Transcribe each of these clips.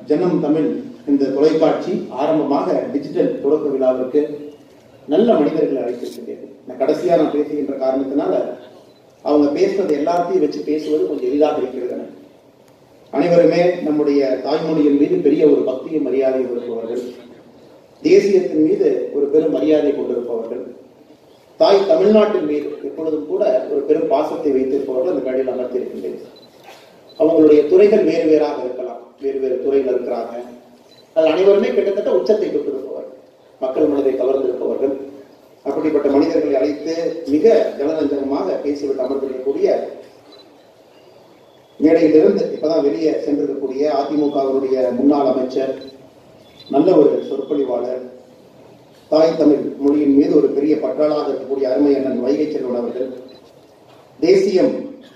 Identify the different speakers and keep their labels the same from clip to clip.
Speaker 1: ஜனம் தமிழ் இந்த தொலைக்காட்சி ஆரம்பமாக டிஜிட்டல் தொடக்க விழாவிற்கு நல்ல மனிதர்களை அழைத்திருக்கிறேன் நான் கடைசியா நான் பேசுகின்ற காரணத்தினால அவங்க பேசுறது எல்லாத்தையும் வச்சு பேசுவது கொஞ்சம் எளிதாக இருக்கிறது எனக்கு. அனைவருமே நம்முடைய தாய்மொழியின் மீது பெரிய ஒரு பக்தியும் மரியாதையும் இருப்பவர்கள் தேசியத்தின் மீது ஒரு பெரும் மரியாதை கொண்டிருப்பவர்கள் தாய் தமிழ்நாட்டின் மீது எப்பொழுதும் கூட ஒரு பெரும் பாசத்தை வைத்திருப்பவர்கள் அந்த கடையில் அமர்த்திருக்கின்றேன் அவங்களுடைய துறைகள் வேறு வேறாக இருக்கலாம் வேறு வேறு துறையில் இருக்கிறாங்க அது அனைவருமே கிட்டத்தட்ட உச்சத்தை தொட்டிருப்பவர்கள் மக்கள் மனதை கவர்ந்திருப்பவர்கள் அப்படிப்பட்ட மனிதர்களை அழைத்து மிக ஜனரஞ்சகமாக பேசிவிட்டு அமர்ந்திருக்கக்கூடிய மேடையிலிருந்து இப்பதான் வெளியே சென்றிருக்கக்கூடிய அதிமுகவினுடைய முன்னாள் அமைச்சர் நல்ல ஒரு சொற்பொழிவாளர் தாய் தமிழ் மொழியின் மீது ஒரு பெரிய பற்றாளாக இருக்கக்கூடிய அருமை அண்ணன் வைகை செல்வன் அவர்கள் தேசியம்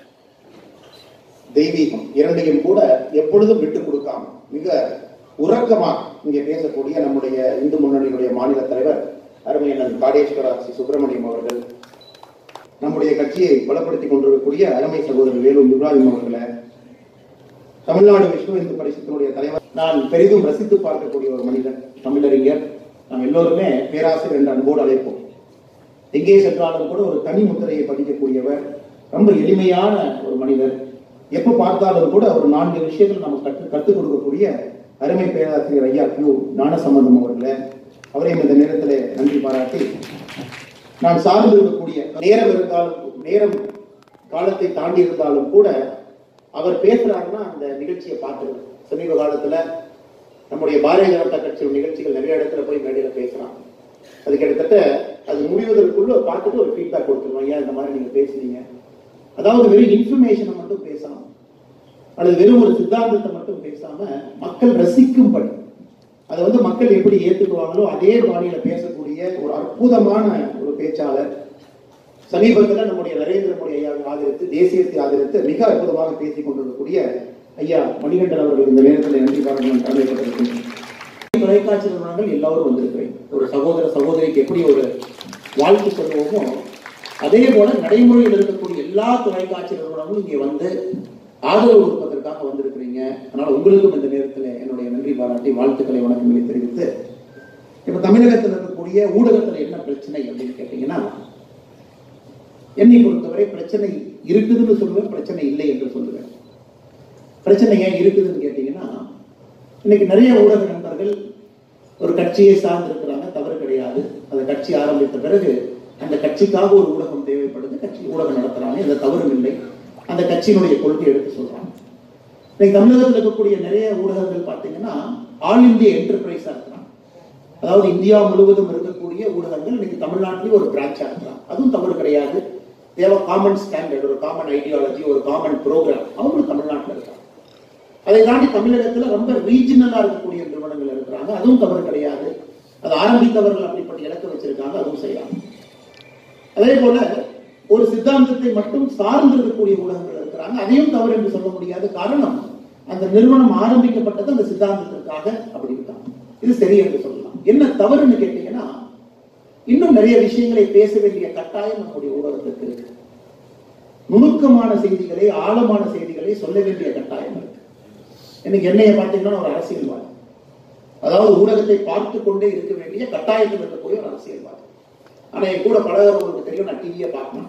Speaker 1: தெய்வீகம் இரண்டையும் கூட எப்பொழுதும் விட்டுக் கொடுக்காம மிக உறக்கமாக இங்கே பேசக்கூடிய நம்முடைய இந்து முன்னணியினுடைய மாநில தலைவர் அருமை அண்ணன் காடேஸ்வர சி சுப்பிரமணியம் அவர்கள் நம்முடைய கட்சியை பலப்படுத்திக் கொண்டிருக்கக்கூடிய அருமை சகோதரர் வேலூர் இப்ராஹிம் அவர்களை தமிழ்நாடு விஷ்ணு இந்து பரிசத்தினுடைய தலைவர் நான் பெரிதும் ரசித்து பார்க்கக்கூடிய ஒரு மனிதன் தமிழறிஞர் நாம் எல்லோருமே பேராசிரியர் என்ற அன்போடு அழைப்போம் எங்கே சென்றாலும் கூட ஒரு தனி முத்திரையை பதிக்கக்கூடியவர் ரொம்ப எளிமையான ஒரு மனிதர் எப்ப பார்த்தாலும் கூட ஒரு நான்கு விஷயங்கள் நமக்கு கற்று கற்றுக் கொடுக்கக்கூடிய அருமை பேராசிரியர் ஐயா கியூ ஞானசம்பந்தம் அவர்களே அவரையும் இந்த நேரத்தில் நன்றி பாராட்டி நான் சார்ந்து இருக்கக்கூடிய நேரம் இருந்தாலும் நேரம் காலத்தை தாண்டி இருந்தாலும் கூட அவர் பேசுறாருன்னா அந்த நிகழ்ச்சியை பார்த்துருக்கேன் சமீப காலத்துல நம்முடைய பாரதிய ஜனதா கட்சியின் நிகழ்ச்சிகள் நிறைய இடத்துல போய் மேடையில பேசுறாங்க அது கிட்டத்தட்ட அது முடிவதற்குள்ள பார்த்துட்டு ஒரு ஃபீட்பேக் கொடுத்துருவோம் ஐயா இந்த மாதிரி நீங்க பேசுனீங்க அதாவது வெறும் இன்ஃபர்மேஷனை மட்டும் பேசலாம் அல்லது வெறும் ஒரு சித்தாந்தத்தை மட்டும் பேசாம மக்கள் ரசிக்கும்படி அதை வந்து மக்கள் எப்படி ஏத்துக்குவாங்களோ அதே பாணியில பேசக்கூடிய ஒரு அற்புதமான ஒரு பேச்சாளர் சமீபத்தில் நம்முடைய நரேந்திர மோடி ஐயாவை ஆதரித்து தேசியத்தை ஆதரித்து மிக அற்புதமாக பேசிக் கொண்டிருக்கக்கூடிய ஐயா மணிகண்டன் அவர்கள் இந்த நேரத்தில் நன்றி பாராட்டு கடமைப்பட்டிருக்கின்றனர் தொலைக்காட்சி நிறுவனங்கள் எல்லாரும் வந்திருக்கிறேன் ஒரு சகோதர சகோதரிக்கு எப்படி ஒரு வாழ்த்து சொல்லுவோமோ அதே போல நடைமுறையில் இருக்கக்கூடிய எல்லா தொலைக்காட்சி நிறுவனங்களும் இங்கே வந்து ஆதரவு கொடுப்பதற்காக வந்திருக்கிறீங்க அதனால உங்களுக்கும் இந்த நேரத்தில் என்னுடைய நன்றி பாராட்டி வாழ்த்துக்களை வணக்கங்களை தெரிவித்து இப்ப தமிழகத்தில் இருக்கக்கூடிய ஊடகத்துல என்ன பிரச்சனை அப்படின்னு கேட்டீங்கன்னா என்னை பொறுத்தவரை பிரச்சனை இருக்குதுன்னு சொல்லுவேன் பிரச்சனை இல்லை என்று சொல்லுவேன் பிரச்சனை ஏன் இருக்குதுன்னு கேட்டீங்கன்னா இன்னைக்கு நிறைய ஊடக நண்பர்கள் ஒரு கட்சியை சார்ந்து இருக்கிறாங்க தவறு கிடையாது அந்த கட்சி ஆரம்பித்த பிறகு அந்த கட்சிக்காக ஒரு ஊடகம் தேவைப்படுது கட்சி ஊடகம் நடத்துறாங்க இந்த தவறும் இல்லை அந்த கட்சியினுடைய கொள்கை எடுத்து சொல்றாங்க இன்னைக்கு தமிழகத்தில் இருக்கக்கூடிய நிறைய ஊடகங்கள் பார்த்தீங்கன்னா ஆல் இந்திய என்டர்பிரைஸா இருக்கிறாங்க அதாவது இந்தியா முழுவதும் இருக்கக்கூடிய ஊடகங்கள் இன்னைக்கு தமிழ்நாட்டிலேயும் ஒரு பிரான்ச்சா இருக்கிறாங்க அதுவும் தவறு கிடையாது தேவை காமன் ஸ்டாண்டர்ட் ஒரு காமன் ஐடியாலஜி ஒரு காமன் ப்ரோக்ராம் அவங்களும் தமிழ்நாட்டில் இருக்காங்க அதை தாண்டி தமிழகத்துல ரொம்ப ரீஜனலா இருக்கக்கூடிய நிறுவனங்கள் இருக்கிறாங்க அதுவும் தவறு கிடையாது அது ஆரம்பித்தவர்கள் அப்படிப்பட்ட இலக்கு வச்சிருக்காங்க அதுவும் செய்யலாம் அதே போல ஒரு சித்தாந்தத்தை மட்டும் சார்ந்து இருக்கக்கூடிய ஊடகங்கள் இருக்கிறாங்க அதையும் தவறு என்று சொல்ல முடியாது காரணம் அந்த நிறுவனம் ஆரம்பிக்கப்பட்டது அந்த சித்தாந்தத்திற்காக அப்படி இருக்காங்க இது சரி என்று சொல்லலாம் என்ன தவறுன்னு கேட்டீங்கன்னா இன்னும் நிறைய விஷயங்களை பேச வேண்டிய கட்டாயம் நம்முடைய ஊடகத்துக்கு இருக்கு நுணுக்கமான செய்திகளை ஆழமான செய்திகளை சொல்ல வேண்டிய கட்டாயம் இருக்கு இன்னைக்கு என்னைய பார்த்தீங்கன்னா ஒரு அரசியல்வாதி அதாவது ஊடகத்தை பார்த்து கொண்டே இருக்க வேண்டிய கட்டாயத்தில் இருக்கக்கூடிய ஒரு அரசியல்வாதி ஆனா என் கூட பழகிறவங்களுக்கு தெரியும் நான் டிவியை பார்க்கணும்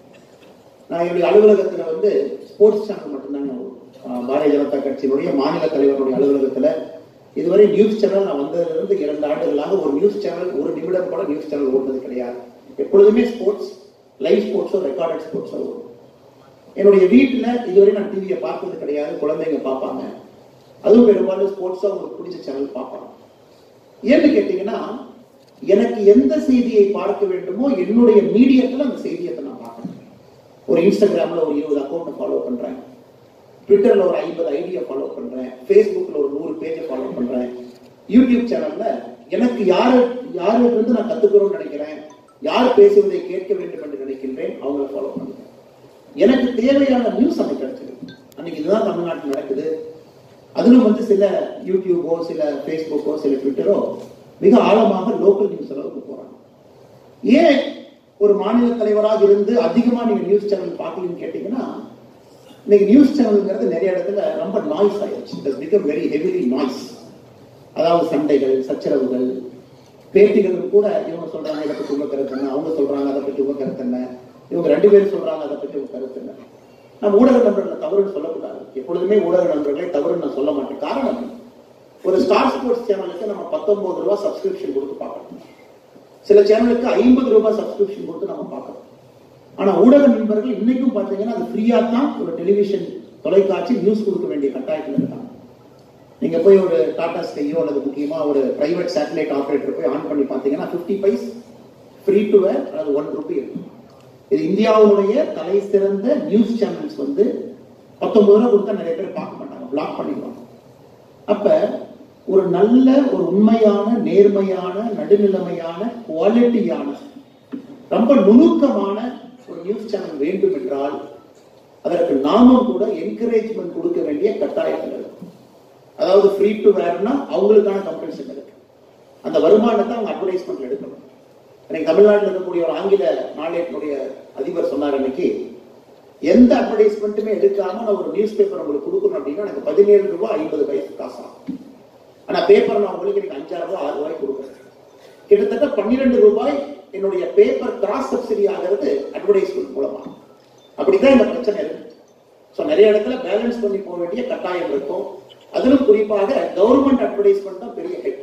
Speaker 1: நான் என்னுடைய அலுவலகத்துல வந்து ஸ்போர்ட்ஸ் சேனல் மட்டும்தாங்க ஆஹ், பாரதிய ஜனதா கட்சியினுடைய மாநில தலைவருடைய அலுவலகத்துல இதுவரை நியூஸ் சேனல் நான் வந்ததிலிருந்து இரண்டு ஆண்டுகளாக ஒரு நியூஸ் சேனல் ஒரு நிமிடம் கூட நியூஸ் சேனல் ஓடுனது கிடையாது எப்பொழுதுமே ஸ்போர்ட்ஸ் லைவ் ஸ்போர்ட்ஸோ ரெக்கார்டட் ஸ்போர்ட்ஸோ வரும் என்னுடைய வீட்டுல இதுவரை நான் டிவியை பார்த்தது கிடையாது குழந்தைங்க பார்ப்பாங்க அதுவும் பெரும்பாலும் ஸ்போர்ட்ஸா உங்களுக்கு பிடிச்ச சேனல் பார்ப்பாங்க ஏன்னு கேட்டீங்கன்னா எனக்கு எந்த செய்தியை பார்க்க வேண்டுமோ என்னுடைய மீடியத்துல அந்த செய்தியத்தை நான் பார்க்கணும் ஒரு இன்ஸ்டாகிராம்ல ஒரு இருபது அக்கௌண்ட் ஃபாலோ பண்றேன் ட்விட்டர்ல ஒரு ஐம்பது ஐடியா ஃபாலோ பண்றேன் ஃபேஸ்புக்ல ஒரு நூறு பேஜை ஃபாலோ பண்றேன் யூடியூப் சேனல்ல எனக்கு யாரு யாருகிட்ட இருந்து நான் கத்துக்கிறோம்னு நினைக்கிறேன் யார் பேசுவதை கேட்க வேண்டும் என்று நினைக்கின்றேன் அவங்கள ஃபாலோ பண்ணுறேன் எனக்கு தேவையான நியூஸ் அன்னைக்கு கிடைச்சிருக்கு அன்னைக்கு இதுதான் தமிழ்நாட்டில் நடக்குது அதிலும் வந்து சில யூடியூபோ சில ஃபேஸ்புக்கோ சில ட்விட்டரோ மிக ஆழமாக லோக்கல் நியூஸ் அளவுக்கு போறாங்க ஏன் ஒரு மாநில தலைவராக இருந்து அதிகமா நீங்க நியூஸ் சேனல் பார்க்கலன்னு கேட்டீங்கன்னா இன்னைக்கு நியூஸ் சேனல்ங்கிறது நிறைய இடத்துல ரொம்ப நாய்ஸ் ஆயிடுச்சு it become very heavily noise அதாவது சண்டைகள் சச்சரவுகள் பேட்டிகளும் கூட இவங்க சொல்றாங்க இதை பற்றி உங்க கருத்து என்ன அவங்க சொல்றாங்க அதை பற்றி உங்க கருத்து என்ன இவங்க ரெண்டு பேரும் சொல்றாங்க அதை பற்றி உங்க கருத்து என்ன நம்ம ஊடக நண்பர்களை தவறுன்னு சொல்லக்கூடாது எப்பொழுதுமே ஊடக நண்பர்களை தவறுன்னு நான் சொல்ல மாட்டேன் காரணம் ஒரு ஸ்டார் ஸ்போர்ட்ஸ் சேனலுக்கு நம்ம பத்தொன்பது ரூபாய் சப்ஸ்கிரிப்ஷன் கொடுத்து பார்க்கணும் சில சேனலுக்கு ஐம்பது ரூபாய் சப்ஸ்கிரிப்ஷன் கொடுத்து நம்ம பார்க்கணும் ஆனா ஊடக நண்பர்கள் இன்னைக்கும் பாத்தீங்கன்னா அது ஃப்ரீயா தான் ஒரு டெலிவிஷன் தொலைக்காட்சி நியூஸ் கொடுக்க வேண்டிய கட்டாயத்தில் இருக்காங்க நீங்க போய் ஒரு டாடா ஸ்கையோ அல்லது முக்கியமா ஒரு பிரைவேட் சேட்டலைட் ஆபரேட்டர் போய் ஆன் பண்ணி பார்த்தீங்கன்னா fifty paise free to air அல்லது ஒன் ருபி இருக்கும் இது இந்தியாவுடைய தலை சிறந்த நியூஸ் சேனல்ஸ் வந்து பத்தொன்பது ரூபா கொடுத்தா நிறைய பேர் பார்க்க மாட்டாங்க பிளாக் பண்ணிடுவாங்க அப்ப ஒரு நல்ல ஒரு உண்மையான நேர்மையான நடுநிலைமையான குவாலிட்டியான ரொம்ப நுணுக்கமான ஒரு நியூஸ் சேனல் வேண்டும் என்றால் அதற்கு நாமும் கூட என்கரேஜ்மெண்ட் கொடுக்க வேண்டிய கட்டாயத்தில் இருக்கும் அதாவது ஃப்ரீ டு வேர்னா அவங்களுக்கான கம்பென்சேஷன் இருக்கு அந்த வருமானத்தை அவங்க அட்வர்டைஸ்மெண்ட்ல எடுக்கணும் எனக்கு தமிழ்நாட்டில் இருக்கக்கூடிய ஒரு ஆங்கில நாளேட்டினுடைய அதிபர் சொன்னார் இன்னைக்கு எந்த அட்வர்டைஸ்மெண்ட்டுமே எடுக்காம நான் ஒரு நியூஸ் பேப்பர் உங்களுக்கு கொடுக்கணும் அப்படின்னா எனக்கு பதினேழு ரூபாய் ஐம்பது பைசா காசு ஆகும் ஆனா பேப்பர் நான் உங்களுக்கு எனக்கு அஞ்சாறு ரூபாய் ஆறு ரூபாய் கொடுக்குறேன் கிட்டத்தட்ட பன்னிரெண்டு ரூபாய் என்னுடைய பேப்பர் கிராஸ் சப்சிடி ஆகிறது அட்வர்டைஸ்மெண்ட் மூலமா அப்படிதான் இந்த பிரச்சனை இருக்கு ஸோ நிறைய இடத்துல பேலன்ஸ் பண்ணி போக வேண்டிய கட்டாயம் இருக்கும் அதிலும் குறிப்பாக கவர்மெண்ட் அட்வர்டைஸ்மெண்ட் தான் பெரிய ஹெட்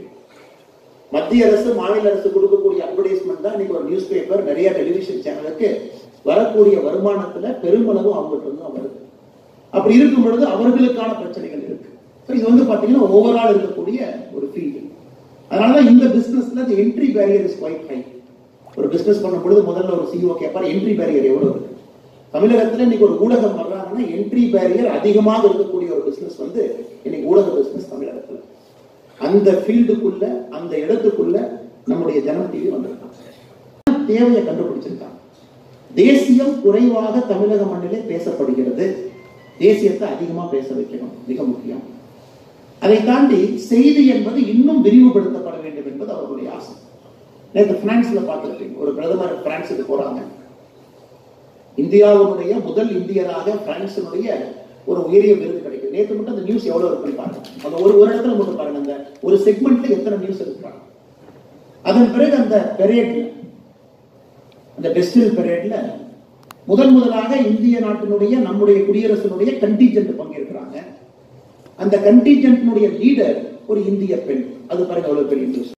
Speaker 1: மத்திய அரசு மாநில அரசு கொடுக்கக்கூடிய அட்வர்டைஸ்மெண்ட் தான் இன்னைக்கு ஒரு நியூஸ் பேப்பர் நிறைய டெலிவிஷன் சேனலுக்கு வரக்கூடிய வருமானத்துல பெருமளவு அவங்ககிட்ட இருந்து தான் வருது அப்படி இருக்கும் பொழுது அவர்களுக்கான பிரச்சனைகள் இருக்கு ஸோ இது வந்து பாத்தீங்கன்னா ஓவரால் இருக்கக்கூடிய ஒரு ஃபீல்டு அதனாலதான் இந்த பிசினஸ்ல இந்த entry barrier is quite high ஒரு பிசினஸ் பண்ணும் பொழுது முதல்ல ஒரு சிஓ கேட்பார் என்ட்ரி பேரியர் எவ்வளவு இருக்கு தமிழகத்துல இன்னைக்கு ஒரு ஊடகம் வர்றாங்கன்னா என்ட்ரி பேரியர் அதிகமாக இருக்கக்கூடிய ஒரு பிசினஸ் வந்து இன்னைக்கு ஊடக பிசினஸ் தமிழகத்துல அந்த ஃபீல்டுக்குள்ள அந்த இடத்துக்குள்ள நம்முடைய ஜனம் டிவி வந்திருக்காங்க தேவையை கண்டுபிடிச்சிருக்காங்க தேசியம் குறைவாக தமிழக மண்ணிலே பேசப்படுகிறது தேசியத்தை அதிகமா பேச வைக்கணும் மிக முக்கியம் அதை தாண்டி செய்தி என்பது இன்னும் விரிவுபடுத்தப்பட வேண்டும் என்பது அவர்களுடைய ஆசை நேற்று பிரான்ஸ்ல பார்த்துருப்பீங்க ஒரு பிரதமர் பிரான்ஸுக்கு போறாங்க இந்தியாவுடைய முதல் இந்தியராக பிரான்சினுடைய ஒரு உயரிய விருது கிடைக்கும் நேற்று மட்டும் அந்த நியூஸ் எவ்வளவு இருக்குன்னு பாருங்க அந்த ஒரு ஒரு இடத்துல மட்டும் பாருங்க அந்த ஒரு செக்மெண்ட்ல எத்தனை நியூஸ் இருக்கு பாருங்க அதன் பிறகு அந்த பெரேட்ல அந்த டெஸ்டில் பெரேட்ல முதன் முதலாக இந்திய நாட்டினுடைய நம்முடைய குடியரசனுடைய கண்டிஜென்ட் பங்கேற்கிறாங்க அந்த கண்டிஜென்ட்னுடைய லீடர் ஒரு இந்திய பெண் அது பாருங்க அவ்வளவு பெரிய நியூஸ்